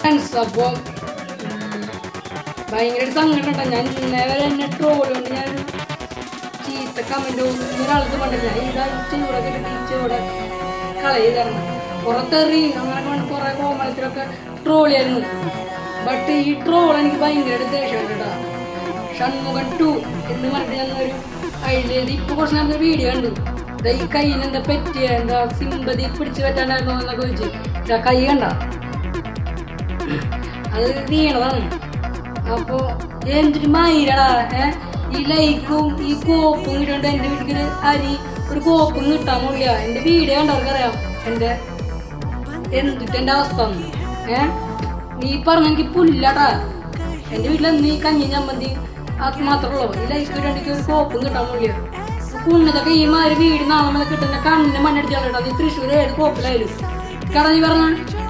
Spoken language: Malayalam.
ഫ്രണ്ട്സ് അപ്പോൾ ഭയങ്കര സങ്കടം കേട്ടോ ഞാൻ ഇന്നേ വരെ എന്നെ ട്രോൾ കൊണ്ട് ഞാൻ ചീത്ത കമന്റ് ഒരാൾക്ക് പണ്ടില്ല ഇതാഴ്ച ഇവിടെ ടീച്ചർ ഇവിടെ കളയുതായിരുന്നു പുറത്തെറി അങ്ങനെ കൊണ്ട് കുറെ കോമളത്തിലൊക്കെ ട്രോൾ ചെയ്യായിരുന്നു ബട്ട് ഈ ട്രോൾ എനിക്ക് ഭയങ്കര ദേഷ്യമാണ് കേട്ടോ ഷൺമുഖൻ ടു എന്ന് പറഞ്ഞിട്ട് ഞാൻ ഒരു അതിൽ ഇപ്പൊ കുറച്ച് നേരത്തെ വീഡിയോ കണ്ടു ദാ ഈ കയ്യിന് എന്താ പറ്റിയ എന്താ സിമ്പതി പിടിച്ചു പറ്റാണ്ടായിരുന്നോ എന്നൊക്കെ ചോദിച്ചു ഇതാ കൈ കണ്ട അത് വീണതാണ് അപ്പൊ എന്തൊരു മയിരടാ ഏ ഈ ലൈക്കും ഈ കോപ്പും കിട്ടുകൊണ്ട് എന്റെ വീട്ടിൽ അരി ഒരു കോപ്പും കിട്ടാൻ പോലില്ല എന്റെ വീഡിയോ കണ്ടവർക്കറിയാം എന്റെ എന്തിട്ട് എന്റെ അവസ്ഥ ഒന്ന്. ഏ നീ പറഞ്ഞ എനിക്ക് പുല്ലാടാ എന്റെ വീട്ടിൽ നീ കഞ്ഞി ചമ്മന്തി അത് മാത്രമേ ഉള്ളൂ ഈ ലൈക്ക് കിട്ടാൻ എനിക്ക് ഒരു കോപ്പും കിട്ടാൻ പോലില്ല പുണ്യതൊക്കെ ഈ മാതിരി വീട് നാളെ കിട്ടുന്ന കണ്ണിന് മണ്ണടിച്ചാലോ നീ തൃശ്ശൂർ ഏത് കോപ്പിലായാലും കട നീ പറഞ്ഞ